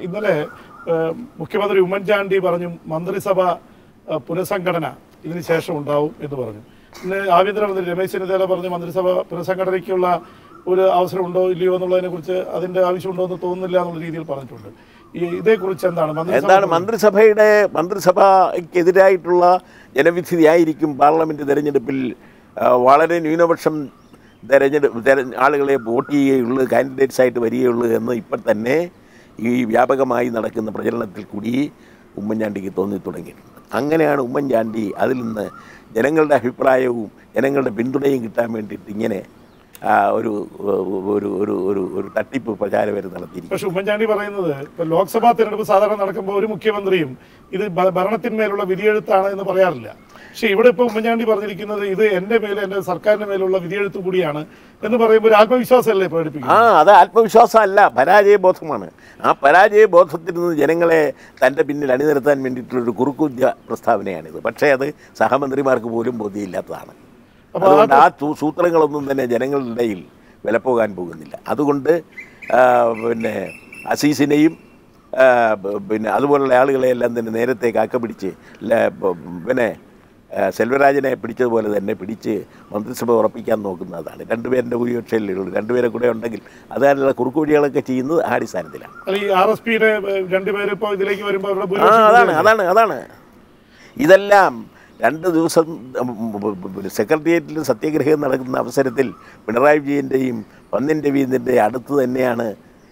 ഇന്നലെ ഏഹ്, മുഖ്യമന്ത്രി ഉമ്മൻചാണ്ടി പറഞ്ഞു മന്ത്രിസഭ ഏഹ്, പുനഃസംഘടന ഇതിന് ശേഷം ഉണ്ടാവും എന്ന് പറഞ്ഞു ഇന്ന് ആഭ്യന്തരമന്ത്രി രമേശ് ചെന്നിത്തല പറഞ്ഞു മന്ത്രിസഭ പുനഃസംഘടനയ്ക്കുള്ള ഒരു അവസരം ഉണ്ടോ ഇല്ലയോ എന്നുള്ളതിനെ കുറിച്ച് അതിന്റെ ആവശ്യമുണ്ടോ എന്ന് തോന്നുന്നില്ല എന്നുള്ള രീതിയിൽ പറഞ്ഞിട്ടുണ്ട് ഈ ഇതേക്കുറിച്ച് എന്താണ് മന്ത്രിസഭ എന്താണ് മന്ത്രിസഭയുടെ മന്ത്രിസഭയ്ക്കെതിരായിട്ടുള്ള ജനവിധിയായിരിക്കും പാർലമെന്റ് തെരഞ്ഞെടുപ്പിൽ ആ, വളരെ ന്യൂനപക്ഷം തെരഞ്ഞെടുപ്പ് തെര ആളുകളെ വോട്ട് ചെയ്യുകയുള്ളൂ കാൻഡിഡേറ്റ്സ് ആയിട്ട് വരികയുള്ളൂ എന്ന് ഇപ്പോൾ തന്നെ ഈ വ്യാപകമായി നടക്കുന്ന പ്രചരണത്തിൽ കൂടി ഉമ്മൻചാണ്ടിക്ക് തോന്നി തുടങ്ങിയിട്ടുണ്ട് അങ്ങനെയാണ് ഉമ്മൻചാണ്ടി അതിൽ നിന്ന് ജനങ്ങളുടെ അഭിപ്രായവും ജനങ്ങളുടെ പിന്തുണയും കിട്ടാൻ വേണ്ടിയിട്ട് ഇങ്ങനെ ആ, ഒരു ഒരു ഒരു ഒരു ഒരു തട്ടിപ്പ് പ്രചാരം വരെ നടത്തിയിരിക്കുന്നത് പക്ഷെ ഉമ്മൻചാണ്ടി പറയുന്നത് ഇപ്പൊ ലോക്സഭാ തെരഞ്ഞെടുപ്പ് സാധാരണ നടക്കുമ്പോൾ ഒരു മുഖ്യമന്ത്രിയും ഇത് ഭ- ഭരണത്തിന്മേലുള്ള വിധിയെഴുത്താണ് എന്ന് പറയാറില്ല പക്ഷെ ഇവിടെ ഇപ്പൊ ഉമ്മൻചാണ്ടി പറഞ്ഞിരിക്കുന്നത് ഇത് എന്റെ മേലെ എന്റെ സർക്കാരിന്റെ മേലുള്ള വിധിയെഴുത്ത് കൂടിയാണ് എന്ന് പറയുമ്പോൾ ഒരു ആത്മവിശ്വാസമല്ലേ ആ പ്രകടിപ്പിക്കുന്നത് അത് ആത്മവിശ്വാസമല്ല പരാജയബോധമാണ് ആ പരാജയബോധത്തിൽ നിന്ന് ജനങ്ങളെ തൻ്റെ പിന്നിൽ അണിനിരത്താൻ വേണ്ടിയിട്ടുള്ളൊരു കുറുക്കുദ്യ പ്രസ്താവനയാണിത് പക്ഷേ അത് സഹമന്ത്രിമാർക്ക് പോലും ബോധ്യമില്ലാത്തതാണ് അപ്പൊ അതുകൊണ്ട് ആ സൂ- സൂത്രങ്ങളൊന്നും തന്നെ ജനങ്ങളുടെ ഇടയിൽ വിലപ്പോകാൻ പോകുന്നില്ല അതുകൊണ്ട് ആ, പിന്നെ അസീസിനെയും ആ, ബ- പിന്നെ അതുപോലുള്ള ആളുകളെയെല്ലാം തന്നെ നേരത്തെ കാക്ക പിടിച്ച് ല- ബ- പിന്നെ ആ, സെൽവരാജനെ പിടിച്ചതുപോലെ തന്നെ പിടിച്ച് മന്ത്രിസഭ ഉറപ്പിക്കാൻ നോക്കുന്നതാണ് രണ്ടുപേരുടെ ഭൂരിപക്ഷമല്ലേ ഉള്ളൂ രണ്ടുപേരെ കൂടെ ഉണ്ടെങ്കിൽ അതിനുള്ള കുറുക്കുവഴികളൊക്കെ ചെയ്യുന്നത് ആ അടിസ്ഥാനത്തിലാണ് അല്ല ഈ ആർ എസ് പിയുടെ രണ്ടുപേരും ഇപ്പൊ ഇതിലേക്ക് വരുമ്പോൾ അവരുടെ ആ ഭൂരിപക്ഷം അതാണ് കൂടിയല്ലേ? അതാണ് അതാണ് ഇതെല്ലാം രണ്ട് ദിവസം സെക്രട്ടേറിയറ്റിൽ സത്യാഗ്രഹം നടക്കുന്ന അവസരത്തിൽ പിണറായി വിജയൻ്റെയും പന്നിൻ രവീന്ദ്രൻ്റെ അടുത്ത് തന്നെയാണ്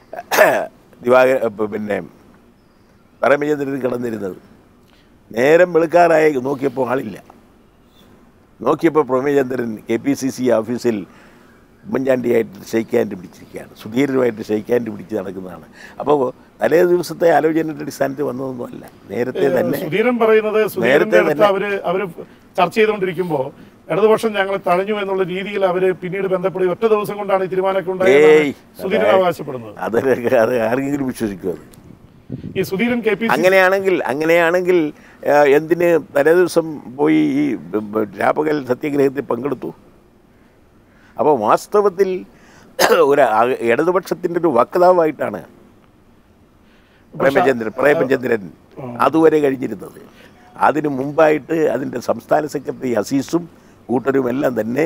ദിവാകര പിന്നെ പരമചന്ദ്രൻ കിടന്നിരുന്നത് നേരം വെളുക്കാറായി നോക്കിയപ്പോൾ ആളില്ല നോക്കിയപ്പോൾ Premachandran K P C C ഓഫീസിൽ ഉമ്മൻചാണ്ടിയായിട്ട് ഷെയ്ക്ക് ഹാൻഡ് പിടിച്ചിരിക്കുകയാണ് സുധീരനുമായിട്ട് ഷെയ്ക്ക് ഹാൻഡ് പിടിച്ച് നടക്കുന്നതാണ് അപ്പോൾ തലേ ദിവസത്തെ ആലോചനയുടെ അടിസ്ഥാനത്തിൽ വന്നതൊന്നുമല്ല നേരത്തെ തന്നെ സുധീരൻ പറയുന്നത് സുധീരന്റെ നേരത്തെ അടുത്ത് തന്നെ- അവര് അവര് ചർച്ച ചെയ്തുകൊണ്ടിരിക്കുമ്പോ ഇടതുപക്ഷം ഞങ്ങൾ തഴഞ്ഞു എന്നുള്ള രീതിയിൽ അവര് പിന്നീട് ബന്ധപ്പെടുകയും ഒറ്റ ദിവസം കൊണ്ടാണ് ഈ തീരുമാനമൊക്കെ ഏയ് ഉണ്ടായത് സുധീരൻ അവകാശപ്പെടുന്നത് അതൊക്കെ അത് ആരെങ്കിലും വിശ്വസിക്കുമോ അത് ഈ സുധീരൻ കെ പി സി അങ്ങനെയാണെങ്കിൽ അങ്ങനെയാണെങ്കിൽ ആ, എന്തിന് തലേദിവസം പോയി ഈ ബ- ബ- രാപകൽ സത്യാഗ്രഹത്തിൽ പങ്കെടുത്തു അപ്പോൾ വാസ്തവത്തിൽ ഒരു ആ- ഇടതുപക്ഷത്തിൻ്റെ ഒരു വക്താവായിട്ടാണ് പ്രേമചന്ദ്രൻ പ്രേമചന്ദ്രൻ അതുവരെ കഴിഞ്ഞിരുന്നത് അതിനു മുമ്പായിട്ട് അതിൻ്റെ സംസ്ഥാന സെക്രട്ടറി അസീസും കൂട്ടരും എല്ലാം തന്നെ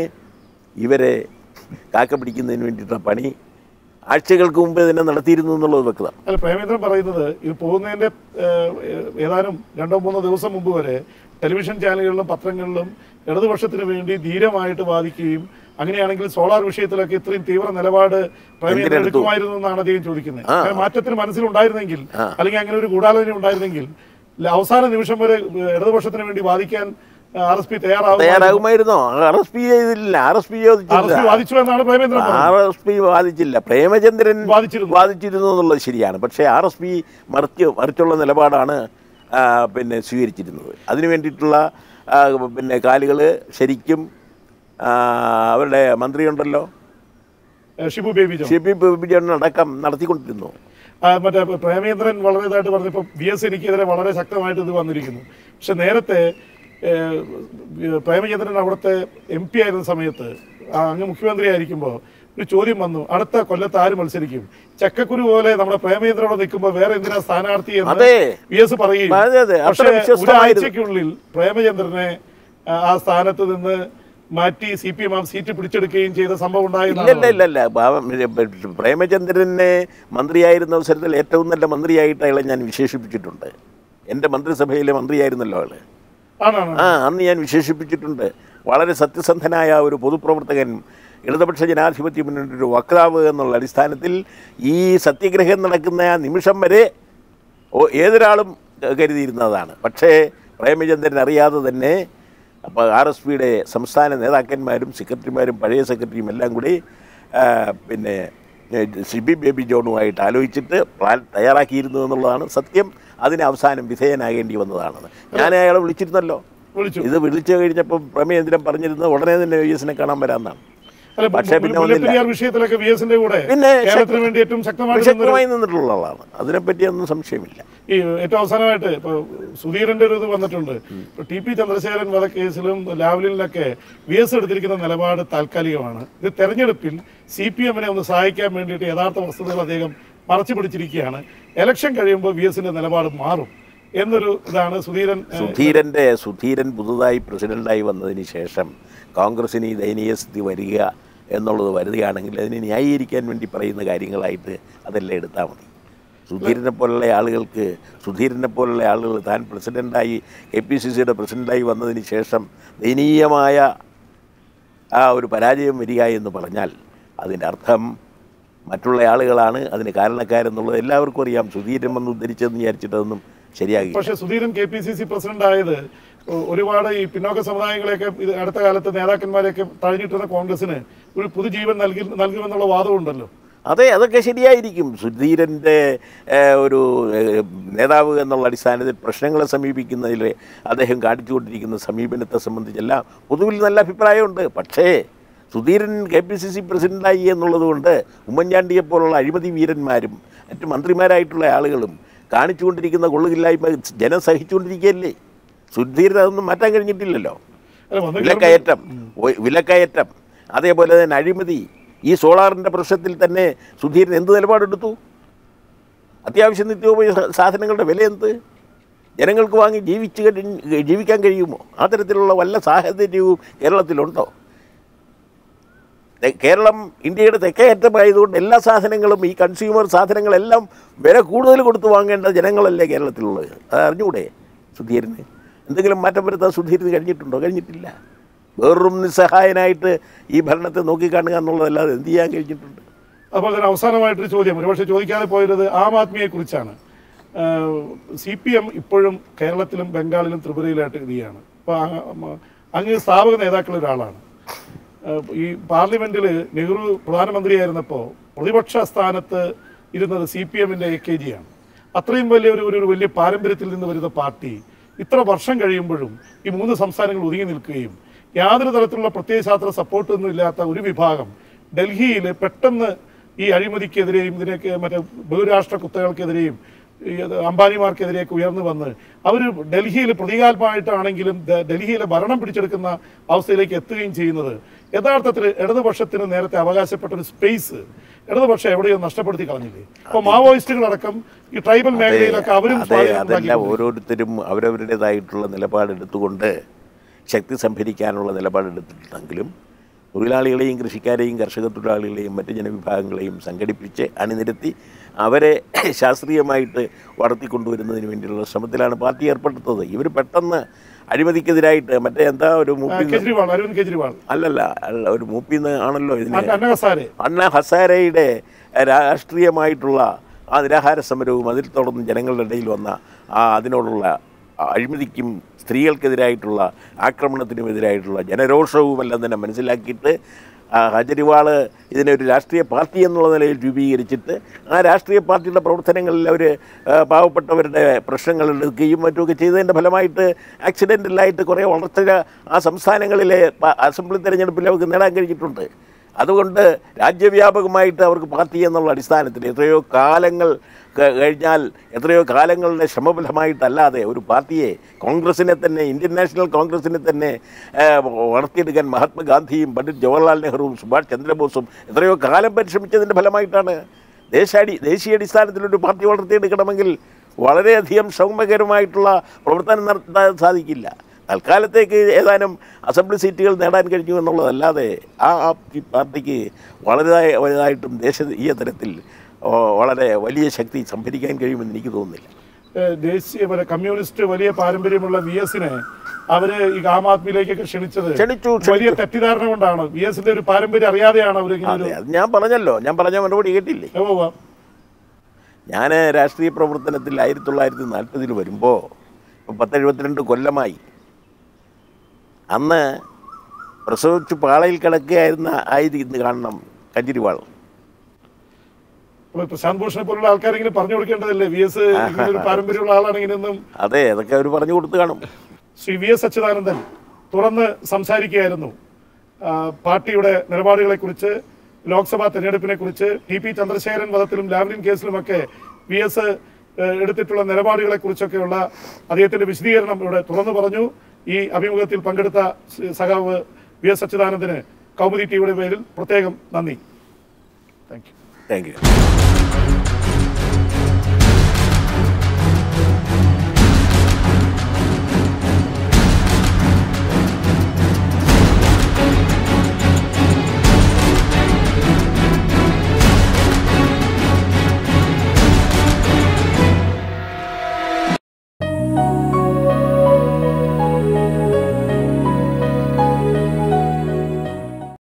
ഇവരെ കാക്ക പിടിക്കുന്നതിന് വേണ്ടിയിട്ടുള്ള പണി ആഴ്ചകൾക്ക് മുമ്പേ തന്നെ നടത്തിയിരുന്നു എന്നുള്ളത് വ്യക്തം അല്ല പ്രേമേന്ദ്രൻ പറയുന്നത് ഇത് പോകുന്നതിന്റെ ഏഹ്, ഏതാനും രണ്ടോ മൂന്നോ ദിവസം മുമ്പ് വരെ ടെലിവിഷൻ ചാനലുകളിലും പത്രങ്ങളിലും ഇടതുപക്ഷത്തിന് വേണ്ടി ധീരമായിട്ട് വാദിക്കുകയും അങ്ങനെയാണെങ്കിൽ സോളാർ വിഷയത്തിലൊക്കെ ഇത്രയും തീവ്ര നിലപാട് പ്രേമേന്ദ്രൻ എന്തിനെടുത്തു? എടുക്കുമായിരുന്നു എന്നാണ് അദ്ദേഹം ചോദിക്കുന്നത് അങ്ങനെ മാറ്റത്തിന് മനസ്സിലുണ്ടായിരുന്നെങ്കിൽ അല്ലെങ്കിൽ അങ്ങനെ ഒരു ഗൂഢാലോചന ഉണ്ടായിരുന്നെങ്കിൽ ല- അവസാന നിമിഷം വരെ ഏഹ്, ഇടതുപക്ഷത്തിന് വേണ്ടി വാദിക്കാൻ ആർ എസ് പി തയ്യാറാവും തയ്യാറാകുമായിരുന്നോ ആർ എസ് പി ചെയ്തില്ല R S P R S P ചോദിച്ചില്ല വാദിച്ചു എന്നാണ് പ്രേമേന്ദ്രൻ പറഞ്ഞത് ആർ എസ് പി വാദിച്ചില്ല പ്രേമചന്ദ്രൻ വാദിച്ചിരുന്നു. വാദിച്ചിരുന്നു എന്നുള്ളത് ശരിയാണ് പക്ഷേ ആർ എസ് പി മറിച്ച് മറിച്ചുള്ള നിലപാടാണ് ആ, പിന്നെ സ്വീകരിച്ചിരുന്നത് അതിനു വേണ്ടിയിട്ടുള്ള ആ, പിന്നെ കാലുകൾ ശരിക്കും ആ, അവരുടെ മന്ത്രിയുണ്ടല്ലോ ഏഹ്, ഷിബു ബേബി ജോൺ ഷി പി ബേബിജോൺ അടക്കം നടത്തിക്കൊണ്ടിരുന്നു ആ, മറ്റേ പ്രേമേന്ദ്രൻ വളരെ ഇതായിട്ട് പറഞ്ഞപ്പോൾ ബി എസ് എനിക്കെതിരെ വളരെ ശക്തമായിട്ട് ഇത് വന്നിരിക്കുന്നു പക്ഷെ നേരത്തെ ഏഹ്, പ്രേമചന്ദ്രൻ അവിടുത്തെ എം പി ആയിരുന്ന സമയത്ത് ആ, അങ്ങ് മുഖ്യമന്ത്രി ആയിരിക്കുമ്പോൾ ഒരു ചോദ്യം വന്നു അടുത്ത കൊല്ലത്ത് ആര് മത്സരിക്കും ചക്കക്കുരു പോലെ നമ്മുടെ പ്രേമചന്ദ്രനോട് നിൽക്കുമ്പോൾ വേറെ എന്തിനാ സ്ഥാനാർത്ഥി എന്ന് അതെ. വി എസ് പറയുകയും അതെ, അതെ. അത്ര പക്ഷേ വിശ്വസ്തമായിരുന്നു. ഒരാഴ്ചക്കുള്ളിൽ പ്രേമചന്ദ്രനെ ആ, ആ സ്ഥാനത്ത് നിന്ന് മാറ്റി സി പി എം ആ സീറ്റ് പിടിച്ചെടുക്കുകയും ചെയ്ത സംഭവം ഇല്ല ഇല്ല ഉണ്ടായിരുന്നു ഇല്ല ഇല്ല ഭാവം പ്രേമചന്ദ്രനെ മന്ത്രിയായിരുന്ന അവസരത്തിൽ ഏറ്റവും നല്ല മന്ത്രിയായിട്ട് അയാളെ ഞാൻ വിശേഷിപ്പിച്ചിട്ടുണ്ട് എൻ്റെ മന്ത്രിസഭയിലെ മന്ത്രിയായിരുന്നല്ലോ ആള് ആണാണ് ആ അന്ന് ഞാൻ വിശേഷിപ്പിച്ചിട്ടുണ്ട് വളരെ സത്യസന്ധനായ ഒരു പൊതുപ്രവർത്തകൻ ഇടതുപക്ഷ ജനാധിപത്യ മുന്നണിയുടെ ഒരു വക്താവ് എന്നുള്ള അടിസ്ഥാനത്തിൽ ഈ സത്യഗ്രഹം നടക്കുന്ന ആ നിമിഷം വരെ ഓ ഏതൊരാളും കരുതിയിരുന്നതാണ് പക്ഷേ പ്രേമചന്ദ്രൻ അറിയാതെ തന്നെ അപ്പോൾ ആർ എസ് പിയുടെ സംസ്ഥാന നേതാക്കന്മാരും സെക്രട്ടറിമാരും പഴയ സെക്രട്ടറിയും എല്ലാം കൂടി ആ, പിന്നെ സിബി ബേബി ജോണുമായിട്ട് ആലോചിച്ചിട്ട് പ്ലാൻ തയ്യാറാക്കിയിരുന്നു എന്നുള്ളതാണ് സത്യം അതിന് അവസാനം വിധേയനാകേണ്ടി വന്നതാണെന്ന് ഞാൻ അയാളെ വിളിച്ചിരുന്നല്ലോ വിളിച്ചു ഇത് വിളിച്ചു കഴിഞ്ഞപ്പോൾ പ്രമേന്ദ്രൻ പറഞ്ഞിരുന്നത് ഉടനെ തന്നെ വി എസിനെ കാണാൻ വരാമെന്നാണ് അല്ല, പക്ഷേ പിന്നെ മുല്ലപ്പെരിയാർ ഒന്നില്ല. വിഷയത്തിലൊക്കെ വി എസിന്റെ കൂടെ പിന്നെ കേരളത്തിന് വേണ്ടി ഏറ്റവും ശക്തമായിട്ട് നിന്നൊരു- ശക്തമായി നിന്നിട്ടുള്ള ആളാണ് അതിനെപ്പറ്റി ഒന്നും സംശയമില്ല ഈ ഏറ്റവും അവസാനമായിട്ട് ഇപ്പൊ സുധീരന്റെ ഒരു ഇത് വന്നിട്ടുണ്ട് ഇപ്പൊ ടി പി ചന്ദ്രശേഖരൻ വധക്കേസിലും ലാവ്ലിനിലൊക്കെ വി എസ് എടുത്തിരിക്കുന്ന നിലപാട് താൽക്കാലികമാണ് ഇത് തെരഞ്ഞെടുപ്പിൽ സി പി എമ്മിനെ ഒന്ന് സഹായിക്കാൻ വേണ്ടിയിട്ട് യഥാർത്ഥ വസ്തുതകൾ അദ്ദേഹം മറച്ചു പിടിച്ചിരിക്കുകയാണ് ഇലക്ഷൻ കഴിയുമ്പോൾ വി എസിന്റെ നിലപാട് മാറും എന്നൊരു ഇതാണ് സുധീരൻ ഏഹ്, സുധീരൻ്റെ സുധീരൻ പുതുതായി പ്രസിഡന്റായി വന്നതിന് ശേഷം കോൺഗ്രസിന് ഈ ദയനീയ സ്ഥിതി വരിക എന്നുള്ളത് വരികയാണെങ്കിൽ അതിനെ ന്യായീകരിക്കാൻ വേണ്ടി പറയുന്ന കാര്യങ്ങളായിട്ട് അതെല്ലാം എടുത്താൽ മതി സുധീരനെ പോലുള്ള ആളുകൾക്ക് സുധീരനെ പോലുള്ള ആളുകൾ താൻ പ്രസിഡൻ്റായി കെ പി സി സിയുടെ പ്രസിഡൻ്റായി വന്നതിന് ശേഷം ദയനീയമായ ആ ഒരു പരാജയം വരിക എന്ന് പറഞ്ഞാൽ അതിൻ്റെ അർത്ഥം മറ്റുള്ള ആളുകളാണ് അതിന് കാരണക്കാരെന്നുള്ളത് എല്ലാവർക്കും അറിയാം സുധീരൻ വന്ന് ഉദ്ധരിച്ചതെന്ന് വിചാരിച്ചിട്ടതൊന്നും ശരിയാകില്ല പക്ഷേ Sudheeran K P C C president ആയത് ഒ- ഒരുപാട് ഈ പിന്നോക്ക സമുദായങ്ങളെയൊക്കെ ഇത് അടുത്ത കാലത്ത് നേതാക്കന്മാരെയൊക്കെ തഴഞ്ഞിട്ടുന്ന കോൺഗ്രസിന് ഒരു പുതുജീവൻ നൽകി നൽകുമെന്നുള്ള വാദമുണ്ടല്ലോ അതെ അതൊക്കെ ശരിയായിരിക്കും സുധീരൻ്റെ ഏഹ്, ഒരു ഏഹ്, നേതാവ് എന്നുള്ള അടിസ്ഥാനത്തിൽ പ്രശ്നങ്ങളെ സമീപിക്കുന്നതിൽ അദ്ദേഹം കാണിച്ചുകൊണ്ടിരിക്കുന്ന സമീപനത്തെ സംബന്ധിച്ചെല്ലാം പൊതുവിൽ നല്ല അഭിപ്രായമുണ്ട് പക്ഷേ Sudheeran K P C C പ്രസിഡൻ്റായി എന്നുള്ളത് കൊണ്ട് ഉമ്മൻചാണ്ടിയെ പോലുള്ള അഴിമതി വീരന്മാരും മറ്റ് മന്ത്രിമാരായിട്ടുള്ള ആളുകളും കാണിച്ചുകൊണ്ടിരിക്കുന്ന കൊള്ളുകില്ലായ്മ ജനം സഹിച്ചുകൊണ്ടിരിക്കുകയല്ലേ സുധീരൻ അതൊന്നും മാറ്റാൻ കഴിഞ്ഞിട്ടില്ലല്ലോ അല്ല വന്ന് കയറുമ്പോൾ- വിലക്കയറ്റം ഒ- വിലക്കയറ്റം അതേപോലെ തന്നെ അഴിമതി ഈ സോളാറിൻ്റെ പ്രശ്നത്തിൽ തന്നെ സുധീരൻ എന്ത് നിലപാടെടുത്തു അത്യാവശ്യ നിത്യോപയോഗ സ- സാധനങ്ങളുടെ വില എന്ത് ജനങ്ങൾക്ക് വാങ്ങി ജീവിച്ച് കഴിഞ്ഞ് ജീവിക്കാൻ കഴിയുമോ ആ തരത്തിലുള്ള വല്ല സാഹചര്യവും കേരളത്തിലുണ്ടോ തെ- കേരളം ഇന്ത്യയുടെ തെക്കേയറ്റമായതുകൊണ്ട് എല്ലാ സാധനങ്ങളും ഈ കൺസ്യൂമർ സാധനങ്ങളെല്ലാം വില കൂടുതൽ കൊടുത്ത് വാങ്ങേണ്ട ജനങ്ങളല്ലേ കേരളത്തിലുള്ളത് അത് അറിഞ്ഞുകൂടെ സുധീരന് എന്തെങ്കിലും മാറ്റം വരുത്താൻ സുധീരന് കഴിഞ്ഞിട്ടുണ്ടോ കഴിഞ്ഞിട്ടില്ല വേറൊരു നിസ്സഹായനായിട്ട് ഈ ഭരണത്തെ നോക്കിക്കാണുക എന്നുള്ളതല്ലാതെ എന്ത് ചെയ്യാൻ കഴിഞ്ഞിട്ടുണ്ട് അതുപോലെ തന്നെ അവസാനമായിട്ടൊരു ചോദ്യം ഒരുപക്ഷെ ചോദിക്കാതെ പോയത് ആം ആദ്മിയെ കുറിച്ചാണ് സി പി എം ഇപ്പോഴും കേരളത്തിലും ബംഗാളിലും ത്രിപുരയിലായിട്ട് ഇത് ചെയ്യാണ് അപ്പോൾ അങ്ങ് സ്ഥാപക നേതാക്കളിൽ ഒരാളാണ് ഏഹ് ഈ പാർലമെന്റിൽ നെഹ്റു പ്രധാനമന്ത്രിയായിരുന്നപ്പോൾ പ്രതിപക്ഷ സ്ഥാനത്ത് ഇരുന്നത് സി പി എമ്മിൻ്റെ എ കെ ജിയാണ് അത്രയും വലിയ ഒരു ഒരു വലിയ പാരമ്പര്യത്തിൽ നിന്ന് വരുന്ന പാർട്ടി ഇത്ര വർഷം കഴിയുമ്പോഴും ഈ മൂന്ന് സംസ്ഥാനങ്ങൾ ഒതുങ്ങി നിൽക്കുകയും യാതൊരു തരത്തിലുള്ള പ്രത്യയശാസ്ത്ര സപ്പോർട്ടൊന്നും ഇല്ലാത്ത ഒരു വിഭാഗം ഡൽഹിയിൽ പെട്ടെന്ന് ഈ അഴിമതിക്കെതിരെയും ഇതിനൊക്കെ മറ്റേ ബഹുരാഷ്ട്ര കുത്തകൾക്കെതിരെയും ഈ അത് അംബാനിമാർക്കെതിരെയൊക്കെ ഉയർന്നു വന്ന് അവർ ഡൽഹിയിൽ പ്രതീകാത്മകമായിട്ടാണെങ്കിലും ദ- ഡൽഹിയിലെ ഭരണം പിടിച്ചെടുക്കുന്ന അവസ്ഥയിലേക്ക് എത്തുകയും ചെയ്യുന്നത് യഥാർത്ഥത്തിൽ ഇടതുപക്ഷത്തിന് നേരത്തെ അവകാശപ്പെട്ട ഒരു സ്പേസ് ഇടതുപക്ഷം എവിടെയോ നഷ്ടപ്പെടുത്തി കളഞ്ഞില്ലേ അപ്പോൾ മാവോയിസ്റ്റുകളടക്കം ഈ ട്രൈബൽ മേഖലയിലൊക്കെ അവരും അതെ സ്വാധീനം അതെല്ലാം ഉണ്ടാക്കിയിട്ടുണ്ട്. ഓരോരുത്തരും അവരവരുടേതായിട്ടുള്ള നിലപാടെടുത്തുകൊണ്ട് ശക്തി സംഭരിക്കാനുള്ള നിലപാടെടുത്തിട്ടുണ്ടെങ്കിലും തൊഴിലാളികളെയും കൃഷിക്കാരെയും കർഷക തൊഴിലാളികളെയും മറ്റ് ജനവിഭാഗങ്ങളെയും സംഘടിപ്പിച്ച് അണിനിരത്തി അവരെ ശാസ്ത്രീയമായിട്ട് വളർത്തിക്കൊണ്ടുവരുന്നതിന് വേണ്ടിയുള്ള ശ്രമത്തിലാണ് പാർട്ടി ഏർപ്പെടുത്തത് ഇവർ പെട്ടെന്ന് അഴിമതിക്കെതിരായിട്ട് മറ്റേ എന്താ ഒരു ആ, മൂപ്പി കെജ്രിവാൾ അരവിന്ദ് കെജ്രിവാൾ അല്ലല്ല അല്ല, ഒരു മൂപ്പിന്ന് ആണല്ലോ ഇതിന് അന്ന ഹസാരെ അണ്ണ ഹസാരയുടെ രാഷ്ട്രീയമായിട്ടുള്ള ആ നിരാഹാര സമരവും അതിൽ തുടർന്ന് ജനങ്ങളുടെ ഇടയിൽ വന്ന ആ അതിനോടുള്ള അഴിമതിക്കും സ്ത്രീകൾക്കെതിരായിട്ടുള്ള ആക്രമണത്തിനുമെതിരായിട്ടുള്ള ജനരോഷവുമെല്ലാം തന്നെ മനസ്സിലാക്കിയിട്ട് ആ ഹജരിവാള് ഇതിനെ ഒരു രാഷ്ട്രീയ പാർട്ടി എന്നുള്ള നിലയിൽ രൂപീകരിച്ചിട്ട് ആ രാഷ്ട്രീയ പാർട്ടിയുടെ പ്രവർത്തനങ്ങളിൽ അവർ പാവപ്പെട്ടവരുടെ പ്രശ്നങ്ങൾ എടുക്കുകയും മറ്റുമൊക്കെ ചെയ്തതിൻ്റെ ഫലമായിട്ട് ആക്സിഡൻ്റലായിട്ട് കുറേ വളർച്ച ആ സംസ്ഥാനങ്ങളിലെ പ- അസംബ്ലി തെരഞ്ഞെടുപ്പിൽ അവർക്ക് നേടാൻ കഴിഞ്ഞിട്ടുണ്ട് അതുകൊണ്ട് രാജ്യവ്യാപകമായിട്ട് അവർക്ക് പാർട്ടി എന്നുള്ള അടിസ്ഥാനത്തിൽ എത്രയോ കാലങ്ങൾ ക- കഴിഞ്ഞാൽ എത്രയോ കാലങ്ങളുടെ ശ്രമഫലമായിട്ടല്ലാതെ ഒരു പാർട്ടിയെ കോൺഗ്രസിനെ തന്നെ ഇന്ത്യൻ നാഷണൽ കോൺഗ്രസിനെ തന്നെ ആ, വളർത്തിയെടുക്കാൻ മഹാത്മാഗാന്ധിയും പണ്ഡിറ്റ് ജവഹർലാൽ നെഹ്റുവും സുഭാഷ് ചന്ദ്രബോസും എത്രയോ കാലം പരിശ്രമിച്ചതിൻ്റെ ഫലമായിട്ടാണ് ദേശാടി ദേശീയ അടിസ്ഥാനത്തിലൊരു പാർട്ടി വളർത്തിയെടുക്കണമെങ്കിൽ വളരെയധികം സൗമ്യകരമായിട്ടുള്ള പ്രവർത്തനം നടത്താൻ സാധിക്കില്ല തൽക്കാലത്തേക്ക് ഏതാനും അസംബ്ലി സീറ്റുകൾ നേടാൻ കഴിഞ്ഞു എന്നുള്ളതല്ലാതെ ആ ആ ഈ പാർട്ടിക്ക് വളരെ വലുതായിട്ടും ദേശീയ തലത്തിൽ ഓ, വളരെ വലിയ ശക്തി സംഭരിക്കാൻ കഴിയുമെന്ന് എനിക്ക് തോന്നുന്നില്ല ഏഹ് ദേശീയ മറ്റേ കമ്മ്യൂണിസ്റ്റ് വലിയ പാരമ്പര്യമുള്ള വി എസിനെ അവര് ഈ ആം ആദ്മിയിലേക്കൊക്കെ ക്ഷണിച്ചത് ക്ഷണിച്ചു, വലിയ തെറ്റിദ്ധാരണ കൊണ്ടാണ് വി എസിന്റെ ഒരു പാരമ്പര്യം അറിയാതെയാണ് അവർ ഇങ്ങനെ ഒരു അതെ അത് ഞാൻ പറഞ്ഞല്ലോ ഞാൻ പറഞ്ഞ മറുപടി കേട്ടില്ലേ ഉവ്വ് ഞാൻ രാഷ്ട്രീയ പ്രവർത്തനത്തിൽ ആയിരത്തി തൊള്ളായിരത്തി നാൽപ്പതിൽ വരുമ്പോൾ ഇപ്പം പത്തെഴുപത്തിരണ്ട് കൊല്ലമായി അന്ന് പ്രസവിച്ച് പാളയിൽ കിടക്കുകയായിരുന്ന ആയിരിക്കുന്നു കാണണം കഞ്ചിരിവാൾ അപ്പൊ പ്രശാന്ത് ഭൂഷണെ പോലുള്ള ആൾക്കാരെങ്കിലും പറഞ്ഞു കൊടുക്കേണ്ടതല്ലേ വി എസ് ഇങ്ങനെ ഒരു പാരമ്പര്യമുള്ള ആളാണ് ഇങ്ങനെയൊന്നും അതെ അതൊക്കെ അവർ പറഞ്ഞു കൊടുത്ത് കാണും ശ്രീ വി എസ് അച്യുതാനന്ദൻ തുറന്ന് സംസാരിക്കുകയായിരുന്നു ആ, പാർട്ടിയുടെ നിലപാടുകളെക്കുറിച്ച് ലോക്സഭാ തെരഞ്ഞെടുപ്പിനെ കുറിച്ച് ടി പി ചന്ദ്രശേഖരൻ വധത്തിലും ലാവ്ലിൻ കേസിലുമൊക്കെ വി എസ് എടുത്തിട്ടുള്ള നിലപാടുകളെ കുറിച്ചൊക്കെയുള്ള അദ്ദേഹത്തിന്റെ വിശദീകരണം ഇവിടെ തുറന്നു പറഞ്ഞു ഈ അഭിമുഖത്തിൽ പങ്കെടുത്ത ശ്രീ സഖാവ് വി എസ് അച്യുതാനന്ദന് കൗമുദി ടിവിയുടെ പേരിൽ പ്രത്യേകം നന്ദി താങ്ക് യു താങ്ക് യു